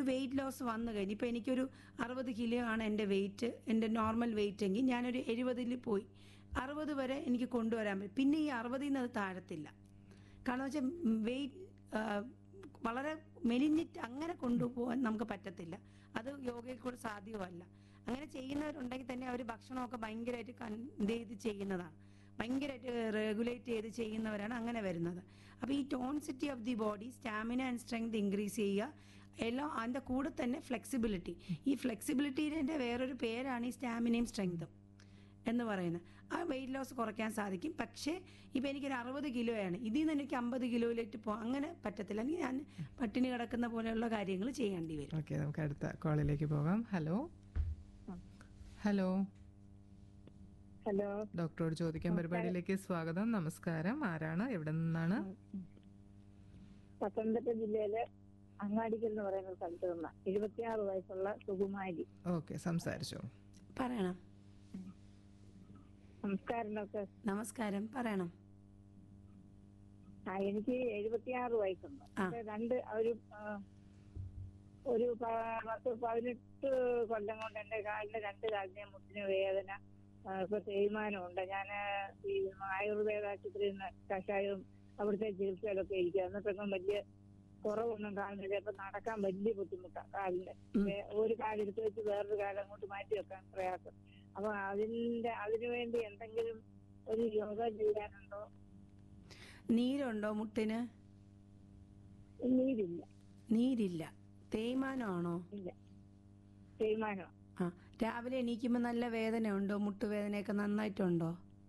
Weight loss വന്നു കഴിഞ്ഞ് ഇപ്പോൾ എനിക്കൊരു അറുപത് കിലോ ആണ് എൻ്റെ വെയിറ്റ് എൻ്റെ നോർമൽ വെയിറ്റ് എങ്കിൽ ഞാനൊരു എഴുപതിൽ പോയി അറുപത് വരെ എനിക്ക് കൊണ്ടുവരാൻ പറ്റും പിന്നെ ഈ അറുപതിൽ നിന്ന് അത് താഴത്തില്ല കാരണം വെച്ചാൽ വെയിറ്റ് വളരെ മെലിഞ്ഞിട്ട് അങ്ങനെ കൊണ്ടുപോകാൻ നമുക്ക് പറ്റത്തില്ല അത് യോഗയിൽ കൂടെ സാധ്യമല്ല അങ്ങനെ ചെയ്യുന്നവരുണ്ടെങ്കിൽ തന്നെ അവർ ഭക്ഷണമൊക്കെ ഭയങ്കരമായിട്ട് കൺ ഇത് ചെയ്ത് ചെയ്യുന്നതാണ് ഭയങ്കരമായിട്ട് റെഗുലേറ്റ് ചെയ്ത് ചെയ്യുന്നവരാണ് അങ്ങനെ വരുന്നത് അപ്പോൾ ഈ tonicity of the body stamina and strength increase ചെയ്യുക എല്ലാം അതിൻ്റെ കൂടെ തന്നെ ഫ്ലെക്സിബിലിറ്റി ഈ ഫ്ലെക്സിബിലിറ്റിയുടെ വേറൊരു പേരാണ് ഈ സ്റ്റാമിനയും സ്ട്രെങ്തും എന്ന് പറയുന്നത് ആ വെയിറ്റ് ലോസ് കുറയ്ക്കാൻ സാധിക്കും പക്ഷേ ഇപ്പം എനിക്കൊരു അറുപത് കിലോയാണ് ഇതിൽ നിന്ന് എനിക്ക് അമ്പത് കിലോയിലേക്ക് പോകാം അങ്ങനെ പറ്റത്തില്ല അല്ലെങ്കിൽ ഞാൻ പട്ടിണി കിടക്കുന്ന പോലെയുള്ള കാര്യങ്ങൾ ചെയ്യേണ്ടി വരും ഓക്കെ നമുക്ക് അടുത്ത കോളിലേക്ക് പോകാം ഹലോ ഹലോ ഹലോ ഡോക്ടറോട് ചോദിക്കാൻ പരിപാടിയിലേക്ക് സ്വാഗതം നമസ്കാരം ആരാണ് എവിടെ നിന്നാണ് പത്തനംതിട്ട ജില്ലയിലെ അങ്ങാടിക്കൽ എന്ന് പറയുന്ന സ്ഥലത്ത് നിന്ന എഴുപത്തിയാറ് വയസ്സുള്ള സുകുമാരി ഓക്കെ സംസാരിച്ചോളൂ പറയണം നമസ്കാരം ഡോക്ടർ നമസ്കാരം പറയണം ആ എനിക്ക് എഴുപത്തിയാറ് വയസ്സുണ്ട് ആ. പക്ഷേ രണ്ട് ഒരു ആ, ഒരു പ- പത്ത് പതിനെട്ട് കൊല്ലം കൊണ്ട് എന്റെ കാലിന്റെ രണ്ട് കാലിന്റെ മുട്ടിന് വേദന ആ, ഇപ്പൊ തേയ്മാനമുണ്ട് ഞാൻ ഈ ആയുർവേദ ആശുപത്രിയിൽ നിന്ന് കഷായവും അവിടുത്തെ ചികിത്സയിലൊക്കെ ഇരിക്കുക എന്നിട്ടൊന്നും വലിയ കുറവൊന്നും കാണുന്നില്ല ഇപ്പൊ നടക്കാൻ വലിയ ബുദ്ധിമുട്ടാണ് കാലിന്റെ ഉം. വേ- ഒരു കാലെടുത്ത് വെച്ച് വേറൊരു കാലം അങ്ങോട്ട് മാറ്റി വെക്കാൻ പ്രയാസം അപ്പൊ അതിന്റെ അതിനു വേണ്ടി എന്തെങ്കിലും ഒരു യോഗ ചെയ്യാനുണ്ടോ നീരുണ്ടോ മുട്ടിന് നീരില്ല നീരില്ല തേയ്മാനമാണോ ഇല്ല തേയ്മാനം ആ രാവിലെ എണീക്കുമ്പോൾ നല്ല വേദനയുണ്ടോ മുട്ടുവേദനയൊക്കെ നന്നായിട്ടുണ്ടോ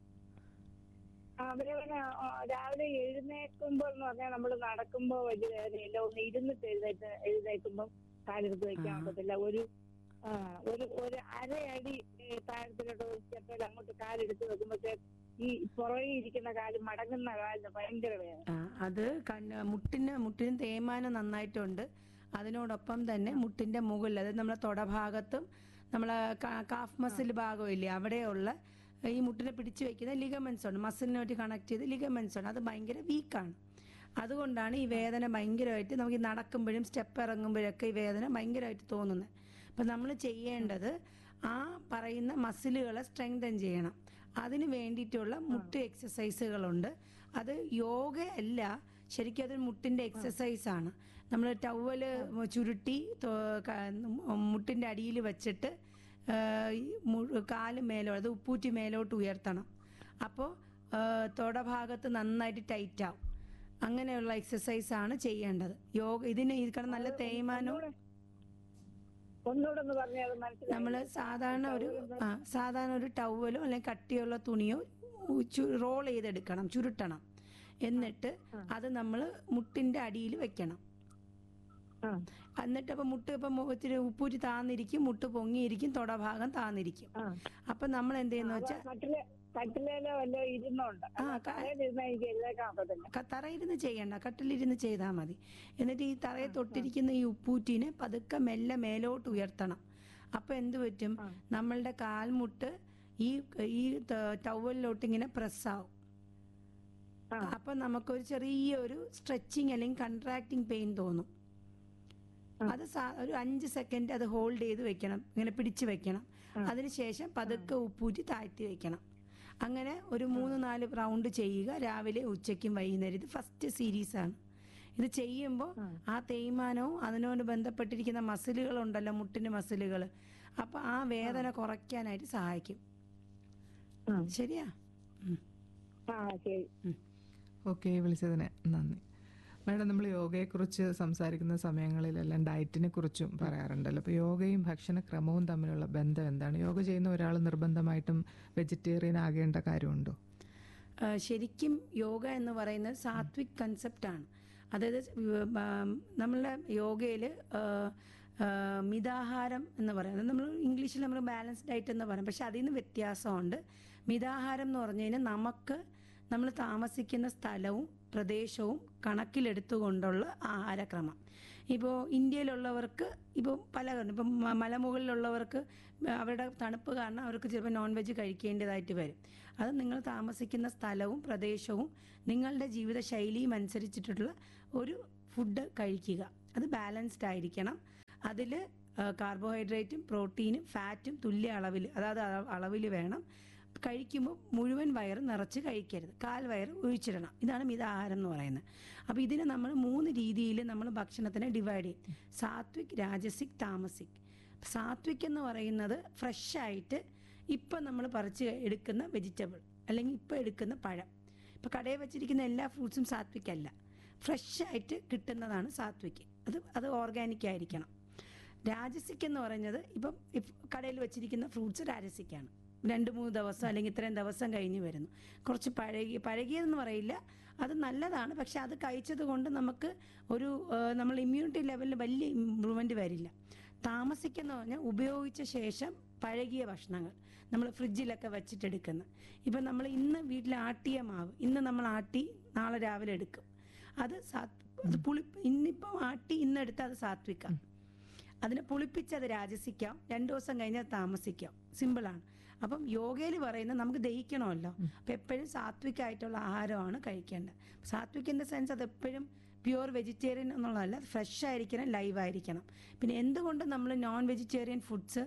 അവരെ പിന്നെ ആ, രാവിലെ എഴുന്നേൽക്കുമ്പോൾ എന്ന് പറഞ്ഞാൽ നമ്മൾ നടക്കുമ്പോ വലിയ വേദനയില്ല ഒന്ന് ഇരുന്നിട്ട് എഴുന്നേറ്റ് എഴുന്നേൽക്കുമ്പോൾ കാലെടുത്ത് വെക്കാൻ ആ. പറ്റില്ല ഒരു ആ, ഒരു ഒരു അരയടി ഏ, താഴത്തിലോട്ട് ഒരു സ്റ്റെപ്പിൽ അങ്ങോട്ട് കാലെടുത്ത് വെക്കുമ്പോഴത്തേ ഈ പുറകെ ഇരിക്കുന്ന കാല് മടങ്ങുന്ന കാലിന് ഭയങ്കര വേദന ആ അത് കണ്ണ് മുട്ടിന് മുട്ടിന് തേയ്മാനം നന്നായിട്ടുണ്ട് അതിനോടൊപ്പം തന്നെ മുട്ടിന്റെ മുകളിൽ അതായത് നമ്മളെ തൊടഭാഗത്തും നമ്മളെ കാ- കാഫ് മസിൽ ഭാഗമില്ലേ അവിടെയുള്ള ഈ മുട്ടിനെ പിടിച്ചു വെക്കുന്ന ലിഗമെന്റ്സ് ഉണ്ട് മസിലിനായിട്ട് കണക്ട് ചെയ്ത് ലിഗമെന്റ്സ് ഉണ്ട് അത് ഭയങ്കര വീക്കാണ് അതുകൊണ്ടാണ് ഈ വേദന ഭയങ്കരമായിട്ട് നമുക്ക് ഈ നടക്കുമ്പോഴും സ്റ്റെപ്പ് ഇറങ്ങുമ്പോഴൊക്കെ ഈ വേദന ഭയങ്കരമായിട്ട് തോന്നുന്നത് അപ്പം നമ്മൾ ചെയ്യേണ്ടത് ആ പറയുന്ന മസിലുകളെ സ്ട്രെങ്തൻ ചെയ്യണം അതിന് വേണ്ടിയിട്ടുള്ള മുട്ട് എക്സസൈസുകളുണ്ട് അത് യോഗ അല്ല ശരിക്കും അത് മുട്ടിന്റെ എക്സസൈസ് ആണ് നമ്മൾ ടവല് ചുരുട്ടി തോ- ക- മുട്ടിന്റെ അടിയിൽ വെച്ചിട്ട് ആ, ഈ മു- കാല് മേലോ അത് ഉപ്പൂറ്റി മേലോട്ട് ഉയർത്തണം അപ്പോൾ തൊടഭാഗത്ത് നന്നായിട്ട് ടൈറ്റ് ആവും അങ്ങനെയുള്ള എക്സസൈസ് ആണ് ചെയ്യേണ്ടത് യോഗ ഇതിന് ഇതിക്കണം നല്ല തേയ്മാനവും ഒന്നുകൂടെ ഒന്ന് പറഞ്ഞാൽ അത് മനസ്സിലായി നമ്മൾ സാധാരണ ഒരു ആ സാധാരണ ഒരു ടവലോ അല്ലെങ്കിൽ കട്ടിയുള്ള തുണിയോ റോൾ ചെയ്തെടുക്കണം ചുരുട്ടണം എന്നിട്ട് അത് നമ്മൾ മുട്ടിന്റെ അടിയിൽ വെക്കണം ആ എന്നിട്ട് അപ്പം മുട്ട് ഇപ്പം ഇത്തിരി ഉപ്പൂറ്റി താന്നിരിക്കും മുട്ട് പൊങ്ങിയിരിക്കും തൊടഭാഗം താന്നിരിക്കും ആ അപ്പം നമ്മൾ എന്ത് ചെയ്യുന്ന വെച്ചാൽ കട്ടില് കട്ടിലേലോ വല്ല ഇരുന്നുണ്ട് ആ, ക- ഇരുന്ന എനിക്ക് എഴുന്നേക്കാൻ ഒക്കത്തില്ല ക- തറയിരുന്ന് ചെയ്യണ്ട കട്ടിലിരുന്ന് ചെയ്താൽ മതി എന്നിട്ട് ഈ തറയെ തൊട്ടിരിക്കുന്ന ഈ ഉപ്പൂറ്റിനെ പതുക്കെ മെല്ലെ മേലോട്ട് ഉയർത്തണം അപ്പൊ എന്ത് പറ്റും നമ്മളുടെ കാൽമുട്ട് ഈ ഈ ടവലിലോട്ട് ഇങ്ങനെ പ്രസ്സാവും ആ. അപ്പൊ നമുക്കൊരു ചെറിയൊരു സ്ട്രെച്ചിങ് അല്ലെങ്കിൽ കൺട്രാക്ടിങ് പെയിൻ തോന്നും അത് സാ- ഒരു അഞ്ച് സെക്കൻഡ് അത് ഹോൾഡ് ചെയ്ത് വെക്കണം ഇങ്ങനെ പിടിച്ചു വെക്കണം അതിനുശേഷം പതുക്കെ ഉപ്പൂറ്റി താഴ്ത്തി വെക്കണം അങ്ങനെ ഒരു മൂന്ന് നാല് റൗണ്ട് ചെയ്യുക രാവിലെ ഉച്ചയ്ക്കും വൈകുന്നേരം ഇത് ഫസ്റ്റ് സീരീസ് ആണ് ഇത് ചെയ്യുമ്പോൾ ആ തേയ്മാനവും അതിനോട് ബന്ധപ്പെട്ടിരിക്കുന്ന മസിലുകൾ ഉണ്ടല്ലോ മുട്ടിന്റെ മസിലുകൾ അപ്പൊ ആ വേദന കുറയ്ക്കാനായിട്ട് സഹായിക്കും ആ. ശരിയാ ഉം. ആ ശരി ഉം. ഓക്കെ വിളിച്ചതിന് നന്ദി മാഡം നമ്മൾ യോഗയെക്കുറിച്ച് സംസാരിക്കുന്ന സമയങ്ങളിലെല്ലാം ഡയറ്റിനെ കുറിച്ചും പറയാറുണ്ടല്ലോ അപ്പോൾ യോഗയും ഭക്ഷണക്രമവും തമ്മിലുള്ള ബന്ധം എന്താണ് യോഗ ചെയ്യുന്ന ഒരാൾ നിർബന്ധമായിട്ടും വെജിറ്റേറിയൻ ആകേണ്ട കാര്യമുണ്ടോ ആ, ശരിക്കും യോഗ എന്ന് പറയുന്നത് സാത്വിക് കൺസെപ്റ്റാണ് അതായത് വ- ബ- നമ്മളുടെ യോഗയിൽ മിതാഹാരം എന്ന് പറയുന്നത് നമ്മൾ ഇംഗ്ലീഷിൽ നമ്മൾ ബാലൻസ് ഡയറ്റ് എന്ന് പറയും പക്ഷെ അതിൽ നിന്ന് വ്യത്യാസമുണ്ട് മിതാഹാരം എന്ന് പറഞ്ഞു കഴിഞ്ഞാൽ നമുക്ക് നമ്മൾ താമസിക്കുന്ന സ്ഥലവും പ്രദേശവും കണക്കിലെടുത്തുകൊണ്ടുള്ള ആഹാരക്രമം ഇപ്പോൾ ഇന്ത്യയിലുള്ളവർക്ക് ഇപ്പോൾ പല കാരണം ഇപ്പം മ- മലമുകളിലുള്ളവർക്ക് അവരുടെ തണുപ്പ് കാരണം അവർക്ക് ചിലപ്പോൾ നോൺ വെജ് കഴിക്കേണ്ടതായിട്ട് വരും അത് നിങ്ങൾ താമസിക്കുന്ന സ്ഥലവും പ്രദേശവും നിങ്ങളുടെ ജീവിത ശൈലിയും അനുസരിച്ചിട്ടുള്ള ഒരു ഫുഡ് കഴിക്കുക അത് ബാലൻസ്ഡ് ആയിരിക്കണം അതിൽ കാർബോഹൈഡ്രേറ്റും പ്രോട്ടീനും ഫാറ്റും തുല്യ അളവിൽ അതായത് അളവിൽ വേണം കഴിക്കുമ്പോൾ മുഴുവൻ വയറ് നിറച്ച് കഴിക്കരുത് കാൽ വയറ് ഒഴിച്ചിടണം ഇതാണ് മിതാഹാരം എന്ന് പറയുന്നത് അപ്പോൾ ഇതിനെ നമ്മൾ മൂന്ന് രീതിയിൽ നമ്മൾ ഭക്ഷണത്തിനെ ഡിവൈഡ് ചെയ്യും സാത്വിക് രാജസിക് താമസിക് സാത്വിക് എന്ന് പറയുന്നത് ഫ്രഷായിട്ട് ഇപ്പം നമ്മൾ പറിച്ച് എടുക്കുന്ന വെജിറ്റബിൾ അല്ലെങ്കിൽ ഇപ്പം എടുക്കുന്ന പഴം ഇപ്പോൾ കടയിൽ വെച്ചിരിക്കുന്ന എല്ലാ ഫ്രൂട്ട്സും സാത്വിക് അല്ല ഫ്രഷായിട്ട് കിട്ടുന്നതാണ് സാത്വിക് അത് അത് ഓർഗാനിക് ആയിരിക്കണം രാജസിക് എന്ന് പറയുന്നത് ഇപ്പം ഇഫ് കടയിൽ വെച്ചിരിക്കുന്ന ഫ്രൂട്ട്സ് രാജസിക്കാണ് രണ്ട് മൂന്ന് ദിവസം അല്ലെങ്കിൽ ഇത്രയും ദിവസം കഴിഞ്ഞ് വരുന്നു കുറച്ച് പഴകി പഴകിയതെന്ന് പറയില്ല അത് നല്ലതാണ് പക്ഷെ അത് കഴിച്ചത് കൊണ്ട് നമുക്ക് ഒരു ആ, നമ്മൾ ഇമ്മ്യൂണിറ്റി ലെവലിൽ വലിയ ഇമ്പ്രൂവ്മെൻറ്റ് വരില്ല താമസിക്കുന്ന പറഞ്ഞാൽ ഉപയോഗിച്ച ശേഷം പഴകിയ ഭക്ഷണങ്ങൾ നമ്മൾ ഫ്രിഡ്ജിലൊക്കെ വെച്ചിട്ടെടുക്കുന്ന ഇപ്പം നമ്മൾ ഇന്ന് വീട്ടിൽ ആട്ടിയ മാവ് ഇന്ന് നമ്മൾ ആട്ടി നാളെ രാവിലെ എടുക്കും അത് സാത് അത് പുളി ഇന്നിപ്പം ആട്ടി ഇന്നെടുത്ത് അത് സാത്വിക്കാം അതിനെ പുളിപ്പിച്ച് അത് രാജസിക്കാം രണ്ടു ദിവസം കഴിഞ്ഞാൽ താമസിക്കാം സിമ്പിളാണ് അപ്പം യോഗയിൽ പറയുന്നത് നമുക്ക് ദഹിക്കണമല്ലോ അപ്പം എപ്പോഴും സാത്വിക് ആയിട്ടുള്ള ആഹാരമാണ് കഴിക്കേണ്ടത് സാത്വിക് ഇൻ ദ സെൻസ് അത് എപ്പോഴും പ്യുവർ വെജിറ്റേറിയൻ എന്നുള്ളതല്ല ഫ്രഷ് ആയിരിക്കണം ലൈവ് ആയിരിക്കണം പിന്നെ എന്തുകൊണ്ട് നമ്മൾ നോൺ വെജിറ്റേറിയൻ ഫുഡ്സ്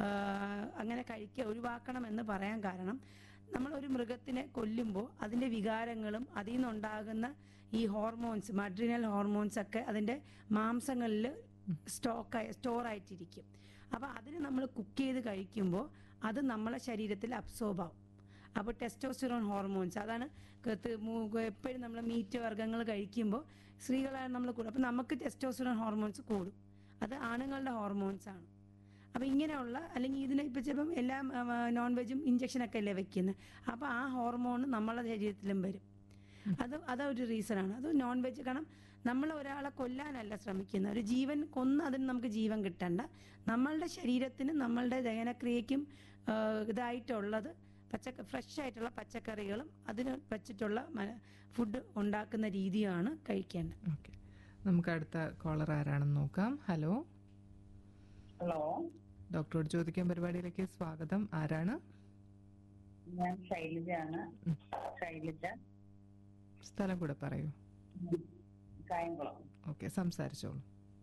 അങ്ങനെ കഴിക്കുക ഒഴിവാക്കണം എന്ന് പറയാൻ കാരണം നമ്മളൊരു മൃഗത്തിനെ കൊല്ലുമ്പോൾ അതിൻ്റെ വികാരങ്ങളും അതിൽ നിന്നുണ്ടാകുന്ന ഈ ഹോർമോൺസ് മഡ്രിനൽ ഹോർമോൺസ് ഒക്കെ അതിൻ്റെ മാംസങ്ങളിൽ സ്റ്റോക്ക് സ്റ്റോർ ആയിട്ടിരിക്കും അപ്പോൾ അതിന് നമ്മൾ കുക്ക് ചെയ്ത് കഴിക്കുമ്പോൾ അത് നമ്മളെ ശരീരത്തിൽ അബ്സോർബ് ആവും അപ്പോൾ ടെസ്റ്റോസ്റ്റിറോൺ ഹോർമോൺസ് അതാണ് എപ്പോഴും നമ്മൾ മീറ്റ് വർഗ്ഗങ്ങൾ കഴിക്കുമ്പോൾ സ്ത്രീകളാണ് നമ്മൾ കൂടും അപ്പോൾ നമുക്ക് ടെസ്റ്റോസ്റ്റിറോൺ ഹോർമോൺസ് കൂടും അത് ആണുങ്ങളുടെ ഹോർമോൺസ് ആണ് അപ്പോൾ ഇങ്ങനെയുള്ള അല്ലെങ്കിൽ ഇതിനെ ഇപ്പോൾ ചിലപ്പം എല്ലാം നോൺ വെജും ഇഞ്ചക്ഷനൊക്കെ അല്ലേ വെക്കുന്നത് അപ്പോൾ ആ ഹോർമോൺ നമ്മളെ ശരീരത്തിലും വരും അത് അതൊരു റീസണാണ് അത് നോൺ വെജ് കാരണം നമ്മൾ ഒരാളെ കൊല്ലാനല്ല ശ്രമിക്കുന്നത് ഒരു ജീവൻ കൊന്ന് അതിന് നമുക്ക് ജീവൻ കിട്ടണ്ട നമ്മളുടെ ശരീരത്തിന് നമ്മളുടെ ദഹനക്രിയയ്ക്കും ആ, ഇതായിട്ടുള്ളത് പച്ചക്ക ഫ്രഷ് ആയിട്ടുള്ള പച്ചക്കറികളും അതിന് വെച്ചിട്ടുള്ള ഫുഡ് ഉണ്ടാക്കുന്ന രീതിയാണ് കഴിക്കേണ്ടത് ഓക്കെ നമുക്ക് അടുത്ത കോളർ ആരാണെന്ന് നോക്കാം ഹലോ ഹലോ ഡോക്ടറോട് ചോദിക്കാൻ പരിപാടിയിലേക്ക് സ്വാഗതം ആരാണ് ഞാൻ ശൈലജയാണ് ശൈലജ സ്ഥലം കൂടെ പറയൂ കായംകുളം ഓക്കെ സംസാരിച്ചോളൂ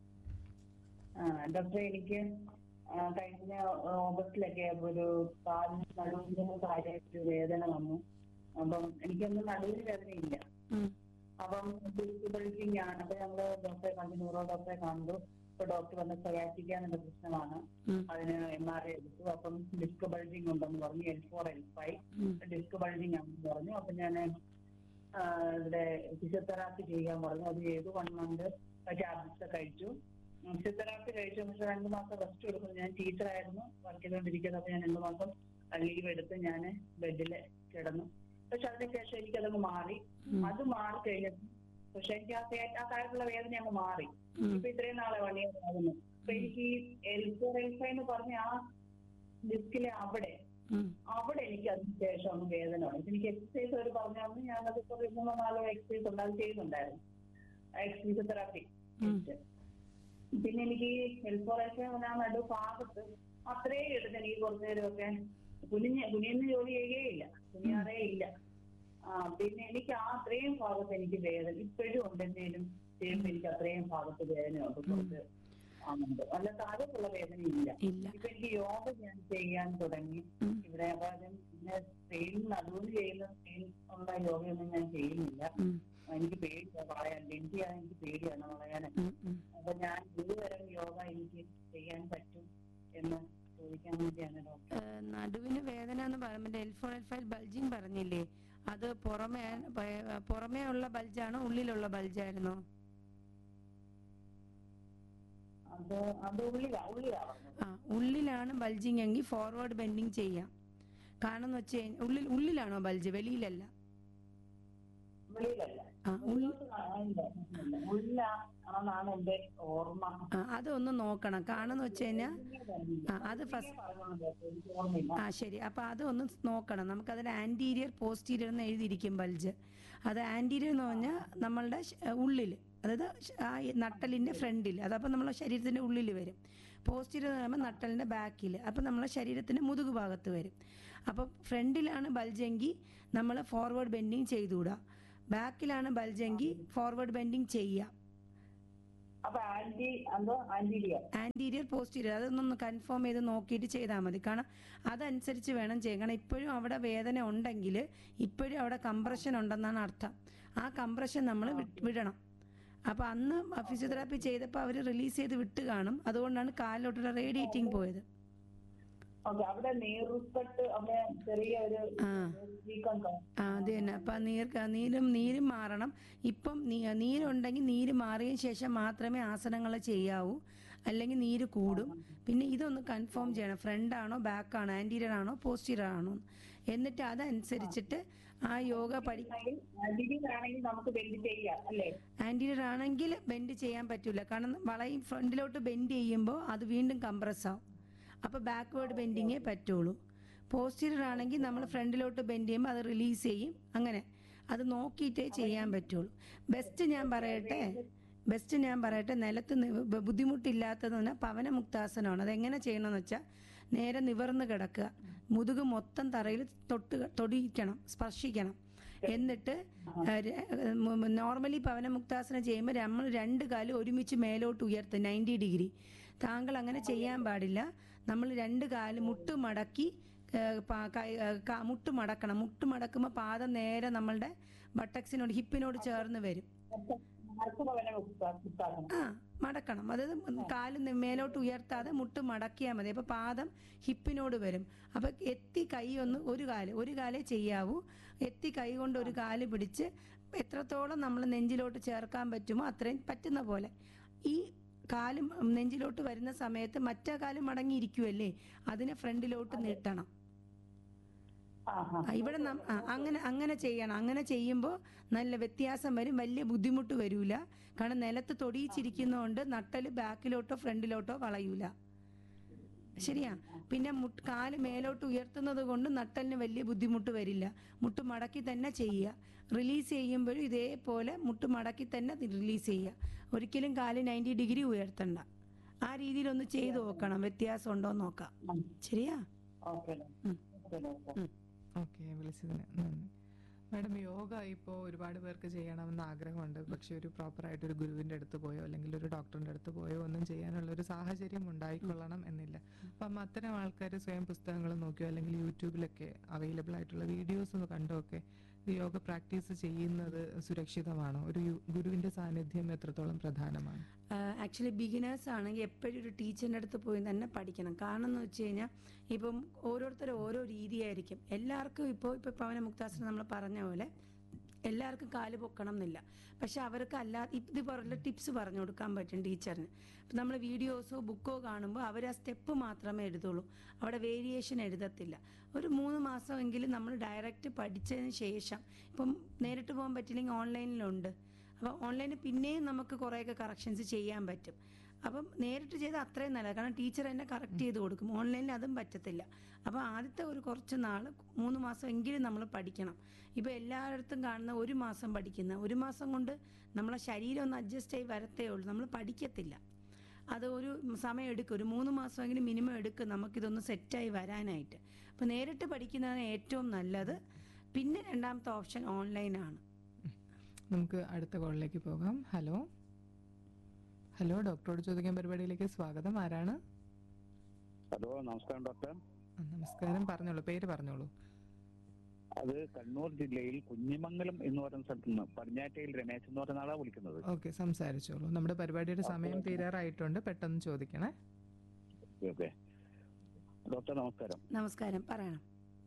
ആ, ഡോക്ടറെ എനിക്ക് ആ, കഴിഞ്ഞ ഓഗസ്റ്റിലൊക്കെ ഒരു കാലിന് നടുവിന് കാര്യമായിട്ട് വേദന വന്നു അപ്പം എനിക്കൊന്നും നടുവിന് വേദനയില്ല ഉം. അപ്പം ഡിസ്ബിലിറ്റിംഗ് ആണ് അപ്പൊ ഞങ്ങള് ഡോക്ടറെ കണ്ടു ന്യൂറോ ഡോക്ടറെ കണ്ടു ഇപ്പൊ ഡോക്ടർ വന്ന് സയാറ്റിക്കാനുള്ള പ്രശ്നമാണ് ഉം. അതിന് എം ആർ ഐ എടുത്തു അപ്പം ഡിസ്ക് ബൾജിങ് ഉണ്ടെന്ന് പറഞ്ഞു എൽ ഫോർ എൽ ഫൈവ് ഉം. ഡിസ്ക് ബൾജിങ് ആണെന്ന് പറഞ്ഞു അപ്പൊ ഞാൻ ഇവിടെ ഫിസിയോതെറാപ്പി ചെയ്യാൻ പറഞ്ഞു അത് ചെയ്തു വൺ മന്ത് ടാബ്ലറ്റ്സ് കഴിച്ചു ഫിസിയോതെറാപ്പി കഴിച്ചു പക്ഷെ രണ്ടു മാസം റെസ്റ്റ് എടുക്കുന്നു ഞാൻ ടീച്ചറായിരുന്നു വർക്ക് ചെയ്തുകൊണ്ടിരിക്കുന്നത് അപ്പൊ ഞാൻ രണ്ടു മാസം ലീവ് എടുത്ത് ഞാൻ ബെഡിൽ കിടന്നു പക്ഷെ അതിനുശേഷം എനിക്കതങ്ങ് മാറി ഉം. അത് മാറി കഴിഞ്ഞപ്പോൾ പക്ഷെ എനിക്ക് ആ തേ- ആ കാര്യത്തിലുള്ള വേദന അങ്ങ് മാറി ഉം. ഇപ്പൊ ഇത്രയും നാളെ വൺ ഇയർ ആകുന്നു അപ്പൊ എനിക്ക് ഈ എൽ ഫോർ എൽ ഫൈവ് എന്ന് പറഞ്ഞ ആ ഡിസ്കിലെ അവിടെ ഉം. അവിടെ എനിക്ക് അതിന് ശേഷം ഒന്ന് വേദന ഉണ്ട് ഇപ്പൊ എനിക്ക് എക്സസൈസ് അവർ പറഞ്ഞാൽ ഞാനത് ഇപ്പൊ ഒരു മൂന്നോ നാലോ എക്സസൈസ് ഉണ്ട് അത് ചെയ്യുന്നുണ്ടായിരുന്നു ഫിസിയോതെറാപ്പി ഉം. പിന്നെ എനിക്ക് ഈ ഹെൽപ്പ് ആ നടു ഭാഗത്ത് അത്രയും എടുത്ത് എനിക്ക് കുറച്ചു നേരമൊക്കെ കുനിഞ്ഞ് കുനിയുന്ന ജോലി ചെയ്യുകയില്ല കുനിയാറേ ഇല്ല ആ പിന്നെ എനിക്ക് ആ അത്രയും ഭാഗത്ത് എനിക്ക് വേദന ഇപ്പോഴും ഉണ്ട് എന്തെങ്കിലും ചെയ്യുമ്പോൾ എനിക്ക് അത്രയും ഭാഗത്ത് വേദനയുണ്ട് കുറച്ച് ആണുണ്ട് അല്ല താഴത്തുള്ള വേദന ഇല്ല ഇല്ല ഇപ്പൊ എനിക്ക് യോഗ ഞാൻ ചെയ്യാൻ തുടങ്ങി ഉം. ഇവിടെ അതായത് പിന്നെ സ്പെയിൻ നടുവിന് ചെയ്യുന്ന സ്പെയിൻ ഉള്ള യോഗയൊന്നും ഞാൻ ചെയ്യുന്നില്ല ഉം. എനിക്ക് പേടിയാണ് പറയാൻ ഡെൻറ്റി ചെയ്യാൻ എനിക്ക് പേടിയാണ് പറയാൻ ഉം. ഉം. അപ്പൊ ഞാൻ ഇതുവരെ യോഗ എനിക്ക് ചെയ്യാൻ പറ്റും എന്ന് ചോദിക്കാൻ വേണ്ടിയാണ് ഡോക്ടർ ഏഹ് നടുവിന് വേദന എന്ന് പറയുമ്പോൾ L four L five bulging പറഞ്ഞില്ലേ അത് പുറമേ പ- പുറമേ ഉള്ള ബൾജാണോ ഉള്ളിലുള്ള ബൾജായിരുന്നോ അത് അത് ഉള്ളിലാ ഉള്ളിലാ പറഞ്ഞത് ആ ഉള്ളിലാണ് ബൾജിങ് എങ്കിൽ ഫോർവേഡ് ബെൻഡിങ് ചെയ്യാം കാരണം എന്ന് വെച്ച് കഴിഞ്ഞാൽ ഉള്ളിൽ ഉള്ളിലാണോ ബൾജ് വെളിയിലല്ല വെളിയിലല്ല ആ ഉള്ളിൽ ഉള്ളിലോട്ട് കാണാൻ ഇല്ല. ഉള്ളിലാ ആണെന്നാണ് എന്റെ ഓർമ്മ ആ അതൊന്ന് നോക്കണം കാരണം എന്ന് വെച്ച് കഴിഞ്ഞാൽ ആ അത് ഫസ്റ്റ് പറഞ്ഞോളൂ ഡോക്ടർ, എനിക്ക് ഓർമ്മയില്ല ആ ശരി അപ്പോൾ അതൊന്ന് നോക്കണം നമുക്കതിൽ ആൻറ്റീരിയർ പോസ്റ്റീരിയർ എന്ന് എഴുതിയിരിക്കും ബൾജ് അത് ആൻറ്റീരിയർ എന്ന് പറഞ്ഞാൽ നമ്മളുടെ ഉള്ളിൽ അതായത് ശ- ആ ഈ നട്ടലിൻ്റെ ഫ്രണ്ടിൽ അതപ്പോൾ നമ്മളെ ശരീരത്തിൻ്റെ ഉള്ളിൽ വരും പോസ്റ്റീരിയർ എന്ന് പറയുമ്പോൾ നട്ടലിൻ്റെ ബാക്കിൽ അപ്പോൾ നമ്മളെ ശരീരത്തിൻ്റെ മുതുകു ഭാഗത്ത് വരും അപ്പോൾ ഫ്രണ്ടിലാണ് ബൾജെങ്കിൽ നമ്മൾ ഫോർവേഡ് ബെൻഡിങ് ചെയ്തുകൂടാ ബാക്കിലാണ് ബൾജെങ്കിൽ ഫോർവേഡ് ബെൻഡിങ് ചെയ്യാം അപ്പൊ ആന്റി എന്തോ ആന്റീരിയർ ആൻറ്റീരിയർ പോസ്റ്റീരിയർ അതൊന്നൊന്ന് കൺഫേം ചെയ്ത് നോക്കിയിട്ട് ചെയ്താൽ മതി കാരണം അതനുസരിച്ച് വേണം ചെയ്യാൻ കാരണം ഇപ്പോഴും അവിടെ വേദന ഉണ്ടെങ്കിൽ ഇപ്പോഴും അവിടെ കംപ്രഷൻ ഉണ്ടെന്നാണ് അർത്ഥം ആ കംപ്രഷൻ നമ്മൾ വിടണം അപ്പോൾ അന്ന് ഫിസിയോതെറാപ്പി ചെയ്തപ്പോൾ അവർ റിലീസ് ചെയ്ത് വിട്ട് കാണും അതുകൊണ്ടാണ് കാലിലോട്ടുള്ള റേഡിയേറ്റിംഗ് പോയത് ഓക്കെ അവിടെ നീറുപ്പെട്ട് അവിടെ ചെറിയ ഒരു ആ വീക്കം കാണും. ആ അത് തന്നെ അപ്പം നീർ നീരും നീരും മാറണം ഇപ്പം നീ- നീരുണ്ടെങ്കിൽ നീര് മാറിയതിന് ശേഷം മാത്രമേ ആസനങ്ങൾ ചെയ്യാവൂ അല്ലെങ്കിൽ നീര് കൂടും പിന്നെ ഇതൊന്ന് കൺഫേം ചെയ്യണം ഫ്രണ്ട് ആണോ ബാക്ക് ആണോ ആൻറ്റീരിയർ ആണോ പോസ്റ്റീരിയർ ആണോ എന്ന്. എന്നിട്ട് അതനുസരിച്ചിട്ട് ആ യോഗ പഠി ആണെങ്കിൽ ആന്റീരിയർ ആണെങ്കിൽ നമുക്ക് ബെൻഡ് ചെയ്യാം അല്ലേ ആൻറ്റീരിയർ ആണെങ്കിൽ ബെൻഡ് ചെയ്യാൻ പറ്റില്ല കാരണം വളയും ഫ്രണ്ടിലോട്ട് ബെൻഡ് ചെയ്യുമ്പോൾ അത് വീണ്ടും കംപ്രസ് ആവും അപ്പോൾ ബാക്ക്വേർഡ് ബെൻഡിങ്ങേ പറ്റുള്ളൂ പോസ്റ്റീരിയർ ആണെങ്കിൽ നമ്മൾ ഫ്രണ്ടിലോട്ട് ബെൻഡ് ചെയ്യുമ്പോൾ അത് റിലീസ് ചെയ്യും അങ്ങനെ അത് നോക്കിയിട്ടേ ചെയ്യാൻ പറ്റുള്ളൂ ബെസ്റ്റ് ഞാൻ പറയട്ടെ ബെസ്റ്റ് ഞാൻ പറയട്ടെ നിലത്ത് നി- ബ- ബുദ്ധിമുട്ടില്ലാത്തത് പറഞ്ഞാൽ പവന മുക്താസനമാണ് അതെങ്ങനെ ചെയ്യണമെന്ന് വെച്ചാൽ നേരെ നിവർന്ന് കിടക്കുക മുതുക് മൊത്തം തറയിൽ തൊട്ട് തൊടിയിക്കണം സ്പർശിക്കണം എന്നിട്ട് നോർമലി പവന മുക്താസനം ചെയ്യുമ്പോൾ നമ്മൾ രണ്ട് കാലും ഒരുമിച്ച് മേലോട്ട് ഉയർത്തും നയൻറ്റി ഡിഗ്രി താങ്കൾ അങ്ങനെ ചെയ്യാൻ പാടില്ല നമ്മൾ രണ്ട് കാല് മുട്ട് മടക്കി ഏഹ്, പാ- കൈ- ഏഹ്, കാ- മുട്ട് മടക്കണം മുട്ട് മടക്കുമ്പോൾ പാദം നേരെ നമ്മളുടെ ബട്ടക്സിനോട് ഹിപ്പിനോട് ചേർന്ന് വരും നരക്കുഭവന പുസ്തകം ആ മടക്കണം അതായത് കാല് നി- മേലോട്ട് ഉയർത്താതെ മുട്ട് മടക്കിയാൽ മതി അപ്പോൾ പാദം ഹിപ്പിനോട് വരും അപ്പോൾ എത്തി കൈ ഒന്ന് ഒരു കാല് ഒരു കാലേ ചെയ്യാവൂ എത്തി കൈ കൊണ്ട് ഒരു കാല് പിടിച്ച് എത്രത്തോളം നമ്മൾ നെഞ്ചിലോട്ട് ചേർക്കാൻ പറ്റുമോ അത്രയും പറ്റുന്ന പോലെ ഈ കാല് നെഞ്ചിലോട്ട് വരുന്ന സമയത്ത് മറ്റേ കാല് മടങ്ങിയിരിക്കുമല്ലേ അതിനെ ഫ്രണ്ടിലോട്ട് നീട്ടണം ആ ആ ആ, ഇവിടെ നം- ആ, അങ്ങനെ അങ്ങനെ ചെയ്യണം അങ്ങനെ ചെയ്യുമ്പോൾ നല്ല വ്യത്യാസം വരും വലിയ ബുദ്ധിമുട്ട് വരൂല കാരണം നിലത്ത് തൊടിയിച്ചിരിക്കുന്നതുകൊണ്ട് നട്ടല് ബാക്കിലോട്ടോ ഫ്രണ്ടിലോട്ടോ വളയൂല ശരിയാ പിന്നെ മുട്ട് കാല് മേലോട്ട് ഉയർത്തുന്നത് കൊണ്ട് നട്ടലിന് വലിയ ബുദ്ധിമുട്ട് വരില്ല മുട്ട് മടക്കി തന്നെ ചെയ്യുക റിലീസ് ചെയ്യുമ്പോഴും ഇതേപോലെ മുട്ട് മടക്കി തന്നെ റിലീസ് ചെയ്യുക ഒരിക്കലും കാല് നയൻറ്റി ഡിഗ്രി ഉയർത്തണ്ട ആ രീതിയിലൊന്ന് ചെയ്തു നോക്കണം വ്യത്യാസം ഉണ്ടോ എന്ന് നോക്കാം ശരിയാ ഓക്കെ ഉം. ഓക്കെ ഡോക്ടർ ഓക്കെ വിളിച്ചതിന് നന്ദി മാഡം യോഗ ഇപ്പോൾ ഒരുപാട് പേർക്ക് ചെയ്യണമെന്ന് ആഗ്രഹമുണ്ട് പക്ഷെ ഒരു പ്രോപ്പറായിട്ട് ഒരു ഗുരുവിൻ്റെ അടുത്ത് പോയോ അല്ലെങ്കിൽ ഒരു ഡോക്ടറിൻ്റെ അടുത്ത് പോയോ ഒന്നും ചെയ്യാനുള്ള ഒരു സാഹചര്യം ഉണ്ടായിക്കൊള്ളണം എന്നില്ല അപ്പം അത്തരം ആൾക്കാർ സ്വയം പുസ്തകങ്ങൾ നോക്കിയോ അല്ലെങ്കിൽ യൂട്യൂബിലൊക്കെ അവൈലബിൾ ആയിട്ടുള്ള വീഡിയോസ് ഒന്ന് കണ്ടോ ഒക്കെ ഇത് യോഗ പ്രാക്ടീസ് ചെയ്യുന്നത് സുരക്ഷിതമാണോ ഒരു യു- ഗുരുവിൻ്റെ സാന്നിധ്യം എത്രത്തോളം പ്രധാനമാണ് ആക്ച്വലി ബിഗിനേഴ്സ് ആണെങ്കിൽ എപ്പോഴും ഒരു ടീച്ചറിൻ്റെ അടുത്ത് പോയി തന്നെ പഠിക്കണം കാരണം എന്ന് വെച്ച് കഴിഞ്ഞാൽ ഇപ്പം ഓരോരുത്തരും ഓരോ രീതിയായിരിക്കും എല്ലാവർക്കും ഇപ്പോൾ ഇപ്പോൾ പവന മുക്താസനം നമ്മൾ പറഞ്ഞ പോലെ എല്ലാവർക്കും കാല് പൊക്കണം എന്നില്ല പക്ഷെ അവർക്ക് അല്ലാതെ ഇത് പറഞ്ഞ ടിപ്സ് പറഞ്ഞു കൊടുക്കാൻ പറ്റും ടീച്ചറിന് ഇപ്പം നമ്മൾ വീഡിയോസോ ബുക്കോ കാണുമ്പോൾ അവർ ആ സ്റ്റെപ്പ് മാത്രമേ എഴുതുള്ളൂ അവിടെ വേരിയേഷൻ എഴുതത്തില്ല ഒരു മൂന്ന് മാസമെങ്കിലും നമ്മൾ ഡയറക്റ്റ് പഠിച്ചതിന് ശേഷം ഇപ്പം നേരിട്ട് പോകാൻ പറ്റില്ലെങ്കിൽ ഓൺലൈനിലുണ്ട് അപ്പോൾ ഓൺലൈനിൽ പിന്നെയും നമുക്ക് കുറേയൊക്കെ കറക്ഷൻസ് ചെയ്യാൻ പറ്റും അപ്പം നേരിട്ട് ചെയ്താൽ അത്രയും നല്ലത് കാരണം ടീച്ചർ എന്നെ കറക്റ്റ് ചെയ്ത് കൊടുക്കും ഓൺലൈനിൽ അതും പറ്റത്തില്ല അപ്പോൾ ആദ്യത്തെ ഒരു കുറച്ച് നാൾ മൂന്ന് മാസം എങ്കിലും നമ്മൾ പഠിക്കണം ഇപ്പോൾ എല്ലായിടത്തും കാണുന്ന ഒരു മാസം പഠിക്കുന്ന ഒരു മാസം കൊണ്ട് നമ്മളെ ശരീരം ഒന്ന് അഡ്ജസ്റ്റ് ആയി വരത്തേ ഉള്ളൂ നമ്മൾ പഠിക്കത്തില്ല അത് ഒരു സമയം എടുക്കും ഒരു മൂന്ന് മാസമെങ്കിലും മിനിമം എടുക്കും നമുക്കിതൊന്ന് സെറ്റായി വരാനായിട്ട് അപ്പോൾ നേരിട്ട് പഠിക്കുന്നതാണ് ഏറ്റവും നല്ലത് പിന്നെ രണ്ടാമത്തെ ഓപ്ഷൻ ഓൺലൈനാണ് നമുക്ക് അടുത്ത കോളിലേക്ക് പോകാം ഹലോ ഹലോ ഡോക്ടറോട് ചോദിക്കാൻ പരിപാടിയിലേക്ക് സ്വാഗതം ആരാണ് ഹലോ നമസ്കാരം ഡോക്ടർ ആ, നമസ്കാരം പറഞ്ഞോളൂ പേര് പറഞ്ഞോളൂ അത് കണ്ണൂർ ജില്ലയിൽ കുഞ്ഞിമംഗലം എന്ന് പറയുന്ന സ്ഥലത്ത് നിന്ന് പടിഞ്ഞാറ്റയിൽ രമേശ് എന്ന് പറയുന്ന ആളാ വിളിക്കുന്നത് ഓക്കെ സംസാരിച്ചോളൂ നമ്മുടെ പരിപാടിയുടെ സമയം തീരാറായിട്ടുണ്ട് പെട്ടെന്ന് ചോദിക്കണേ ഓക്കെ, ഓക്കെ ഡോക്ടർ നമസ്കാരം നമസ്കാരം പറയണം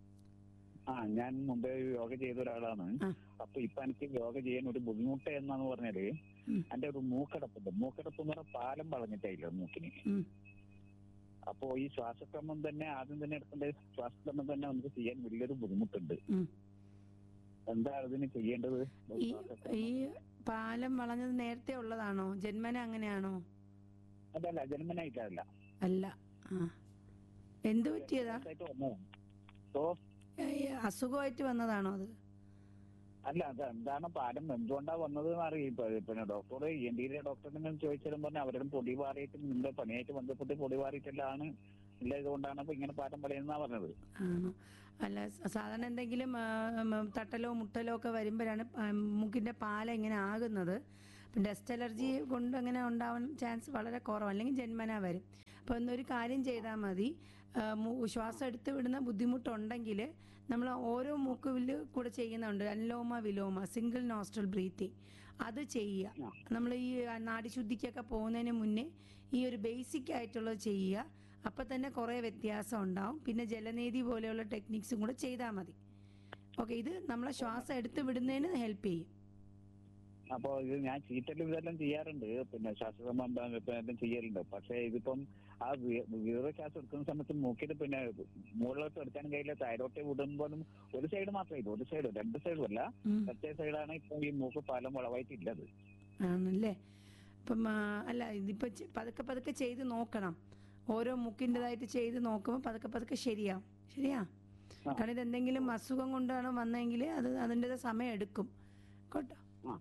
ആ ഞാൻ മുമ്പേ യോഗ ചെയ്ത ഒരാളാണ് ആ. അപ്പൊ ഇപ്പൊ എനിക്ക് യോഗ ചെയ്യാൻ ഒരു ബുദ്ധിമുട്ട് എന്നാന്ന് പറഞ്ഞാല് ഉം. എന്റെ ഒരു മൂക്കടപ്പുണ്ട് മൂക്കടപ്പ് എന്ന് പറഞ്ഞാൽ പാലം വളഞ്ഞിട്ടില്ല മൂക്കിന് ഉം. അപ്പോ ഈ ശ്വാസക്രമം തന്നെ ആദ്യം തന്നെ എടുക്കേണ്ട ശ്വാസക്രമം തന്നെ നമുക്ക് ചെയ്യാൻ വലിയൊരു ബുദ്ധിമുട്ടുണ്ട് ഉം. എന്താ അതിന് ചെയ്യേണ്ടത് ഈ ഈ പാലം വളഞ്ഞത് നേരത്തെ ഉള്ളതാണോ ജന്മന അങ്ങനെയാണോ അതല്ല ജന്മനായിട്ടല്ല അല്ല ആ എന്ത് പറ്റിയതാ ആയിട്ട് വന്നതാണ് സോ ഈ അസുഖമായിട്ട് വന്നതാണോ അത് അല്ല അത് എന്താണ് പാലം എന്തുകൊണ്ടാ വന്നത് എന്ന് അറിയും ഇപ്പൊ പിന്നെ ഡോക്ടറോട് ഇ എൻ ഡിയിലെ ഡോക്ടറിനെ ചോദിച്ചാലും പറഞ്ഞ അവരുടെ പൊടി പാറിയിട്ട് നിന്റെ പണിയായിട്ട് ബന്ധപ്പെട്ട് പൊടി പാറിയിട്ടെല്ലാം ഇല്ല ഇതുകൊണ്ടാണ് ഇപ്പൊ ഇങ്ങനെ പാലം പണിയെന്നാ പറഞ്ഞത് ആണോ അല്ല സ- സാധാരണ എന്തെങ്കിലും ആ, ഉം, തട്ടലോ മുട്ടലോ ഒക്കെ വരുമ്പോഴാണ് പ- മൂക്കിന്റെ പാല ഇങ്ങനെ ആകുന്നത് അപ്പം ഡസ്റ്റ് അലർജി കൊണ്ട് അങ്ങനെ ഉണ്ടാവാൻ ചാൻസ് വളരെ കുറവ് അല്ലെങ്കിൽ ജന്മന വരും അപ്പോൾ ഒന്നൊരു കാര്യം ചെയ്താൽ മതി ആ, മൂ- ശ്വാസം എടുത്ത് വിടുന്ന ബുദ്ധിമുട്ടുണ്ടെങ്കിൽ നമ്മൾ ഓരോ മൂക്കുവിൽ കൂടെ ചെയ്യുന്നുണ്ട് അൻലോമ വിലോമ സിംഗിൾ നോസ്ട്രൽ ബ്രീത്തിങ് അത് ചെയ്യുക നമ്മൾ ഈ നാടിശുദ്ധിക്കൊക്കെ പോകുന്നതിന് മുന്നേ ഈ ഒരു ബേസിക് ആയിട്ടുള്ളത് ചെയ്യുക അപ്പം തന്നെ കുറേ വ്യത്യാസം ഉണ്ടാവും പിന്നെ ജലനീതി പോലെയുള്ള ടെക്നിക്സും കൂടെ ചെയ്താൽ മതി ഓക്കെ ഇത് നമ്മളെ ശ്വാസം എടുത്ത് വിടുന്നതിന് ഹെൽപ്പ് ചെയ്യും അപ്പൊ ഇത് ഞാൻ ചീറ്റലും ഇതെല്ലാം ചെയ്യാറുണ്ട് പിന്നെ ശ്വാസസംബന്ധം ചെയ്യലുണ്ട് പക്ഷെ ഇതിപ്പം ആ വീറ ശ്വാസം എടുക്കുന്ന സമയത്ത് മൂക്കിൽ പിന്നെ മുകളിലോട്ട് എടുക്കാൻ കഴിയില്ല തൈറോട്ട് വിടുമ്പോഴും ഒരു സൈഡ് മാത്രമേ ഇത് ഒരു സൈഡ് രണ്ട് സൈഡും അല്ല ഉം. മറ്റേ സൈഡാണ് ഇപ്പൊ ഈ മൂക്ക് പാലം വളവായിട്ടില്ലത് ആണല്ലേ അപ്പം ആ, അല്ല ഇതിപ്പോൾ പതുക്കെ പതുക്കെ ചെയ്ത് നോക്കണം ഓരോ മുക്കിൻ്റെതായിട്ട് ചെയ്ത് നോക്കുമ്പോൾ പതുക്കെ പതുക്കെ ശരിയാവും ശരിയാ ആ. കാരണം ഇത് എന്തെങ്കിലും അസുഖം കൊണ്ടാണ് വന്നതെങ്കിൽ അത് അതിൻ്റെത് സമയം എടുക്കും കേട്ടോ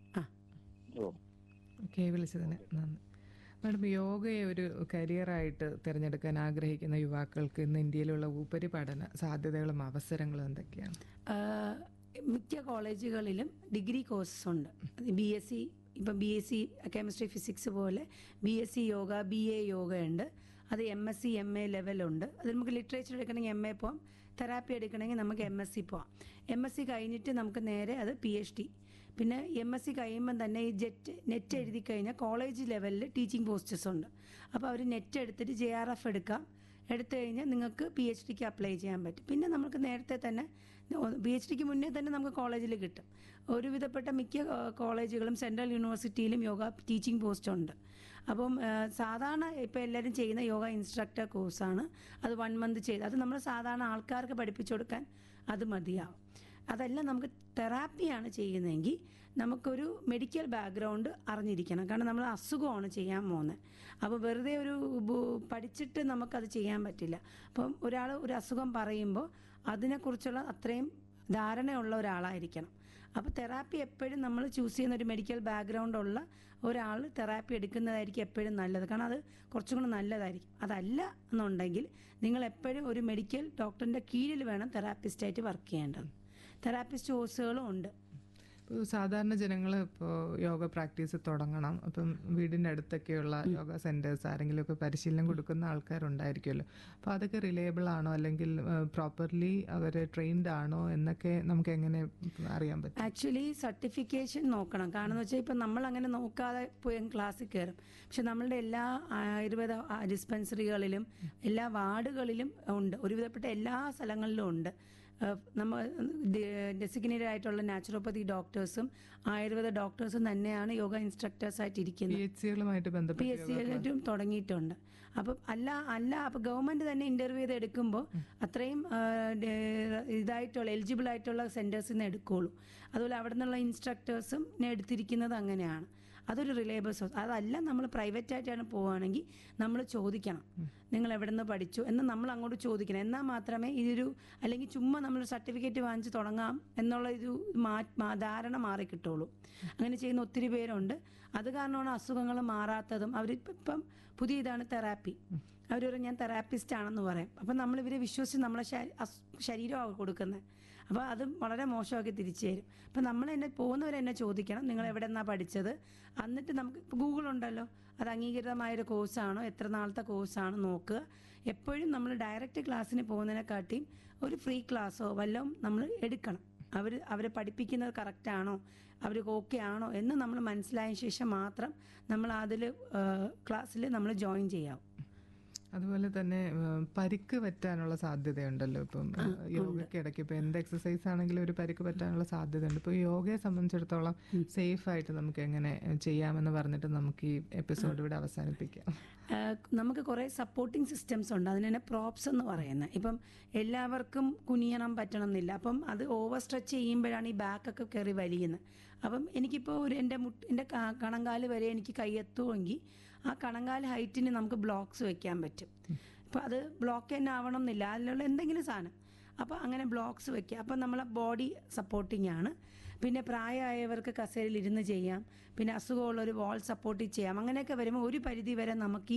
ഓ ഓക്കെ വിളിച്ചതിന് നന്ദി മാഡം യോഗയെ ഒരു കരിയറായിട്ട് തിരഞ്ഞെടുക്കാൻ ആഗ്രഹിക്കുന്ന യുവാക്കൾക്ക് ഇന്ന് ഇന്ത്യയിലുള്ള ഉപരിപഠന സാധ്യതകളും അവസരങ്ങളും എന്തൊക്കെയാണ് ആഹ് മിക്ക കോളേജുകളിലും ഡിഗ്രി കോഴ്സസ് ഉണ്ട് ബി എസ് സി ഇപ്പം B S C chemistry physics പോലെ B S C yoga B A yoga ഉണ്ട് അത് M S C M A ലെവലുണ്ട് അത് നമുക്ക് ലിറ്ററേച്ചർ എടുക്കണമെങ്കിൽ എം എ പോവാം തെറാപ്പി എടുക്കണമെങ്കിൽ നമുക്ക് എം എസ് സി പോവാം എം എസ് സി കഴിഞ്ഞിട്ട് നമുക്ക് നേരെ അത് പി എച്ച് ഡി പിന്നെ എം എസ് സി കഴിയുമ്പം തന്നെ ഈ ജെറ്റ് നെറ്റ് എഴുതി കഴിഞ്ഞാൽ കോളേജ് ലെവലിൽ ടീച്ചിങ് പോസ്റ്റസ് ഉണ്ട് അപ്പോൾ അവർ നെറ്റ് എടുത്തിട്ട് ജെ ആർ എഫ് എടുക്കാം എടുത്തു കഴിഞ്ഞാൽ നിങ്ങൾക്ക് പി എച്ച് ഡിക്ക് അപ്ലൈ ചെയ്യാൻ പറ്റും പിന്നെ നമുക്ക് നേരത്തെ തന്നെ പി എച്ച് ഡിക്ക് മുന്നേ തന്നെ നമുക്ക് കോളേജിൽ കിട്ടും ഒരുവിധപ്പെട്ട മിക്ക ആ, കോളേജുകളും സെൻട്രൽ യൂണിവേഴ്സിറ്റിയിലും യോഗ ടീച്ചിങ് പോസ്റ്റ് ഉണ്ട് അപ്പം ആ, സാധാരണ ഇപ്പോൾ എല്ലാവരും ചെയ്യുന്ന യോഗ ഇൻസ്ട്രക്ടർ കോഴ്സാണ് അത് വൺ മന്ത് ചെയ്ത് അത് നമ്മൾ സാധാരണ ആൾക്കാർക്ക് പഠിപ്പിച്ചു കൊടുക്കാൻ അത് മതിയാവും അതല്ല നമുക്ക് തെറാപ്പിയാണ് ചെയ്യുന്നതെങ്കിൽ നമുക്കൊരു മെഡിക്കൽ ബാക്ക്ഗ്രൗണ്ട് അറിഞ്ഞിരിക്കണം കാരണം നമ്മൾ അസുഖമാണ് ചെയ്യാൻ പോകുന്നത് അപ്പോൾ വെറുതെ ഒരു ബു- പഠിച്ചിട്ട് നമുക്കത് ചെയ്യാൻ പറ്റില്ല അപ്പം ഒരാൾ ഒരു അസുഖം പറയുമ്പോൾ അതിനെക്കുറിച്ചുള്ള അത്രയും ധാരണയുള്ള ഒരാളായിരിക്കണം അപ്പോൾ തെറാപ്പി എപ്പോഴും നമ്മൾ ചൂസ് ചെയ്യുന്ന ഒരു മെഡിക്കൽ ബാക്ക്ഗ്രൗണ്ട് ഉള്ള ഒരാൾ തെറാപ്പി എടുക്കുന്നതായിരിക്കും എപ്പോഴും നല്ലത് കാരണം അത് കുറച്ചും കൂടെ നല്ലതായിരിക്കും അതല്ല എന്നുണ്ടെങ്കിൽ നിങ്ങൾ എപ്പോഴും ഒരു മെഡിക്കൽ ഡോക്ടറിൻ്റെ കീഴിൽ വേണം തെറാപ്പിസ്റ്റായിട്ട് വർക്ക് ചെയ്യേണ്ടത് തെറാപ്പിസ്റ്റ് കോഴ്സുകളും ഉണ്ട് ഇപ്പോൾ സാധാരണ ജനങ്ങൾ ഇപ്പോൾ യോഗ പ്രാക്ടീസ് തുടങ്ങണം അപ്പം വീടിൻ്റെ അടുത്തൊക്കെയുള്ള യോഗ സെൻറ്റേഴ്സ് ആരെങ്കിലുമൊക്കെ പരിശീലനം കൊടുക്കുന്ന ആൾക്കാരുണ്ടായിരിക്കുമല്ലോ അപ്പോൾ അതൊക്കെ റിലയബിൾ ആണോ അല്ലെങ്കിൽ പ്രോപ്പർലി അവർ ട്രെയിൻഡ് ആണോ എന്നൊക്കെ നമുക്ക് എങ്ങനെ അറിയാൻ പറ്റും ആക്ച്വലി സർട്ടിഫിക്കേഷൻ നോക്കണം കാരണം എന്ന് വെച്ചാൽ ഇപ്പം നമ്മൾ അങ്ങനെ നോക്കാതെ പോയി ക്ലാസ്സിൽ കയറും പക്ഷെ നമ്മളുടെ എല്ലാ ആയുർവേദ ആ, ഡിസ്പെൻസറികളിലും എല്ലാ വാർഡുകളിലും ഉണ്ട് ഒരുവിധപ്പെട്ട എല്ലാ സ്ഥലങ്ങളിലും ഉണ്ട് ഏഹ് നമ്മൾ ഡെസിഗ്നേറ്റഡ് ആയിട്ടുള്ള നാച്ചുറോപ്പതി ഡോക്ടേഴ്സും ആയുർവേദ ഡോക്ടേഴ്സും തന്നെയാണ് യോഗ ഇൻസ്ട്രക്ടേഴ്സ് ആയിട്ട് പി ഇരിക്കുന്നത് എച്ച് സികളുമായിട്ട് പി ബന്ധപ്പെട്ട് എസ് സിയിലും തുടങ്ങിയിട്ടുണ്ട് അപ്പം അല്ല അല്ല അപ്പം ഗവൺമെന്റ് തന്നെ ഇന്റർവ്യൂ ചെയ്ത് എടുക്കുമ്പോൾ അത്രയും ആ, ഡേ- ഇതായിട്ടുള്ള എലിജിബിൾ ആയിട്ടുള്ള സെന്റേഴ്സിൽ നിന്ന് എടുക്കുകയുള്ളൂ അതുപോലെ അവിടെ നിന്നുള്ള ഇൻസ്ട്രക്ടേഴ്സും എടുത്തിരിക്കുന്നത് അങ്ങനെയാണ് അതൊരു റിലയബിൾ സോഴ്സ് അതല്ല നമ്മൾ പ്രൈവറ്റ് ആയിട്ടാണ് പോവുകയാണെങ്കിൽ നമ്മൾ ചോദിക്കണം നിങ്ങൾ എവിടെ നിന്ന് പഠിച്ചു എന്ന് നമ്മൾ അങ്ങോട്ട് ചോദിക്കണം എന്നാൽ മാത്രമേ ഇതൊരു അല്ലെങ്കിൽ ചുമ്മാ നമ്മൾ സർട്ടിഫിക്കറ്റ് വാങ്ങിച്ച് തുടങ്ങാം എന്നുള്ള ഒരു മാ മാ- ധാരണ മാറി കിട്ടുള്ളൂ അങ്ങനെ ചെയ്യുന്ന ഒത്തിരി പേരുണ്ട് അത് കാരണമാണ് അസുഖങ്ങൾ മാറാത്തതും അവർ ഇപ്പം പുതിയ ഇതാണ് തെറാപ്പി അവർ പറയും ഞാൻ തെറാപ്പിസ്റ്റ് ആണെന്ന് പറയും അപ്പം നമ്മൾ ഇവരെ വിശ്വസിച്ച് നമ്മളെ ശ- അസ്- ശരീരമാണ് കൊടുക്കുന്നത് അപ്പോൾ അത് വളരെ മോശമാക്കി തിരിച്ചു തരും അപ്പം നമ്മൾ എന്നെ പോകുന്നവർ എന്നെ ചോദിക്കണം നിങ്ങൾ എവിടെ നിന്നാണ് പഠിച്ചത് എന്നിട്ട് നമുക്ക് ഇപ്പോൾ ഗൂഗിൾ ഉണ്ടല്ലോ അത് അംഗീകൃതമായൊരു കോഴ്സാണോ എത്ര നാളത്തെ കോഴ്സാണോ നോക്കുക എപ്പോഴും നമ്മൾ ഡയറക്റ്റ് ക്ലാസ്സിന് പോകുന്നതിനെക്കാട്ടിയും ഒരു ഫ്രീ ക്ലാസ്സോ വല്ലതും നമ്മൾ എടുക്കണം അവർ അവരെ പഠിപ്പിക്കുന്നത് കറക്റ്റാണോ അവർ ഓക്കെ ആണോ എന്ന് നമ്മൾ മനസ്സിലായ ശേഷം മാത്രം നമ്മൾ അതിൽ ക്ലാസ്സിൽ നമ്മൾ ജോയിൻ ചെയ്യാം അതുപോലെ തന്നെ ഏഹ്, പരിക്ക് പറ്റാനുള്ള സാധ്യതയുണ്ടല്ലോ ഇപ്പം യോഗയ്ക്ക് ഇടയ്ക്ക് ഇപ്പം എന്ത് എക്സസൈസ് ആണെങ്കിലും ഒരു പരിക്ക് പറ്റാനുള്ള സാധ്യതയുണ്ട് ഇപ്പോൾ യോഗയെ സംബന്ധിച്ചിടത്തോളം സേഫ് ആയിട്ട് നമുക്ക് എങ്ങനെ ചെയ്യാമെന്ന് പറഞ്ഞിട്ട് നമുക്ക് ഈ എപ്പിസോഡ് ഇവിടെ അവസാനിപ്പിക്കാം ആഹ് നമുക്ക് കുറേ സപ്പോർട്ടിംഗ് സിസ്റ്റംസ് ഉണ്ട് അതിന് തന്നെ പ്രോപ്സ് എന്ന് പറയുന്നത് ഇപ്പം എല്ലാവർക്കും കുനിയണം പറ്റണം എന്നില്ല അപ്പം അത് ഓവർ സ്ട്രെച്ച് ചെയ്യുമ്പോഴാണ് ഈ ബാക്കൊക്കെ കയറി വലിയുന്നത് അപ്പം എനിക്കിപ്പോൾ ഒരു എൻ്റെ മുട്ട് എൻ്റെ ക- കണങ്കാല് വരെ എനിക്ക് കൈയെത്തുമെങ്കിൽ ആ കണങ്കാല് ഹൈറ്റിന് നമുക്ക് ബ്ലോക്സ് വെക്കാൻ പറ്റും അപ്പോൾ അത് ബ്ലോക്ക് തന്നെ ആവണം എന്നില്ല അതിലുള്ള എന്തെങ്കിലും സാധനം അപ്പോൾ അങ്ങനെ ബ്ലോക്സ് വെക്കുക അപ്പം നമ്മളെ ബോഡി സപ്പോർട്ടിംഗ് ആണ് പിന്നെ പ്രായമായവർക്ക് കസേരയിൽ ഇരുന്ന് ചെയ്യാം പിന്നെ അസുഖമുള്ളൊരു വാൾ സപ്പോർട്ട് ചെയ്യാം അങ്ങനെയൊക്കെ വരുമ്പോൾ ഒരു പരിധി വരെ നമുക്ക് ഈ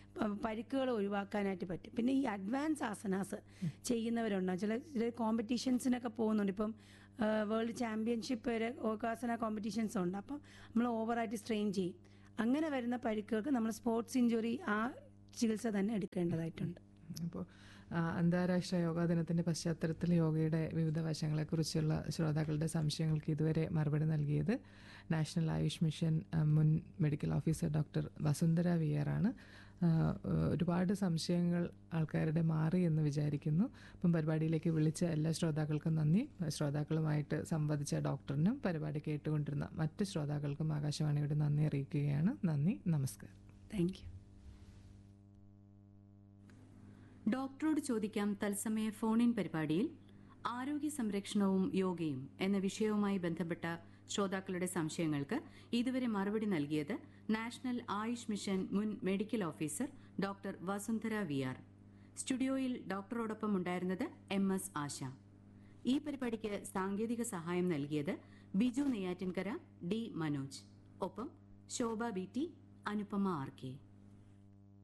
പരിക്കുകൾ ഒഴിവാക്കാനായിട്ട് പറ്റും പിന്നെ ഈ അഡ്വാൻസ് ആസനാസ് ചെയ്യുന്നവരുണ്ടാവും ചില ചില കോമ്പറ്റീഷൻസിനൊക്കെ പോകുന്നുണ്ട് ഇപ്പം വേൾഡ് ചാമ്പ്യൻഷിപ്പ് വരെ യോഗാസന കോമ്പറ്റീഷൻസ് ഉണ്ട് അപ്പം നമ്മൾ ഓവറായിട്ട് സ്ട്രെയിൻ ചെയ്യും അങ്ങനെ വരുന്ന പരിക്കുകൾക്ക് നമ്മൾ സ്പോർട്സ് ഇഞ്ചുറി ആ ചികിത്സ തന്നെ എടുക്കേണ്ടതായിട്ടുണ്ട് അപ്പോൾ അന്താരാഷ്ട്ര യോഗാ ദിനത്തിന്റെ പശ്ചാത്തലത്തിൽ യോഗയുടെ വിവിധ വശങ്ങളെക്കുറിച്ചുള്ള ശ്രോതാക്കളുടെ സംശയങ്ങൾക്ക് ഇതുവരെ മറുപടി നൽകിയത് നാഷണൽ ആയുഷ് മിഷൻ ആ, മുൻ medical officer doctor Vasundhara V R ആണ് ആ, ഒരുപാട് സംശയങ്ങൾ ആൾക്കാരുടെ മാറി എന്ന് വിചാരിക്കുന്നു അപ്പം പരിപാടിയിലേക്ക് വിളിച്ച എല്ലാ ശ്രോതാക്കൾക്കും നന്ദി ശ്രോതാക്കളുമായിട്ട് സംവദിച്ച ഡോക്ടറിനും പരിപാടി കേട്ടുകൊണ്ടിരുന്ന മറ്റ് ശ്രോതാക്കൾക്കും ആകാശവാണിയുടെ നന്ദി അറിയിക്കുകയാണ് നന്ദി നമസ്കാരം താങ്ക് യു ഡോക്ടറോട് ചോദിക്കാം തത്സമയ ഫോണിൻ പരിപാടിയിൽ ആരോഗ്യ സംരക്ഷണവും യോഗയും എന്ന വിഷയവുമായി ബന്ധപ്പെട്ട ശ്രോതാക്കളുടെ സംശയങ്ങൾക്ക് ഇതുവരെ മറുപടി നൽകിയത് നാഷണൽ ആയുഷ് മിഷൻ മുൻ medical officer doctor Vasundhara V R സ്റ്റുഡിയോയിൽ ഡോക്ടറോടൊപ്പം ഉണ്ടായിരുന്നത് എം എസ് ആശ ഈ പരിപാടിക്ക് സാങ്കേതിക സഹായം നൽകിയത് ബിജു നെയ്യാറ്റിൻകര ഡി മനോജ് ഒപ്പം Shobha B T Anupama R K